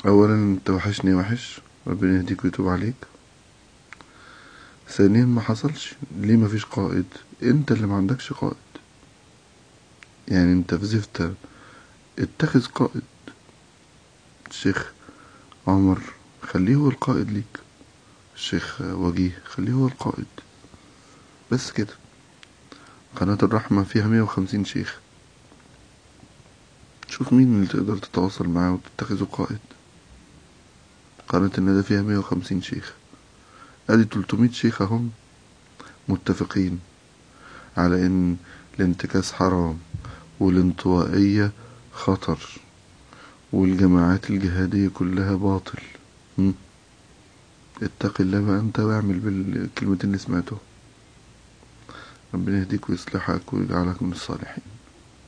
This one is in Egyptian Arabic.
اولا انت وحشني وحش ربنا يهديك ويتوب عليك ثانيا ما حصلش ليه ما فيش قائد انت اللي ما عندكش قائد يعني انت في زفتة اتخذ قائد الشيخ عمر خليه هو القائد ليك الشيخ وجيه خليه هو القائد بس كده قناة الرحمة فيها مية وخمسين شيخ شوف مين اللي تقدر تتواصل معاه وتتخذه قائد قناة الندى فيها مية وخمسين شيخ ادي تلتمية شيخ اهم متفقين على ان الانتكاس حرام والانطوائية خطر والجماعات الجهادية كلها باطل م? اتق الله ما انت واعمل بالكلمتين اللي سمعته ربنا يهديك ويصلحك ويجعلك من الصالحين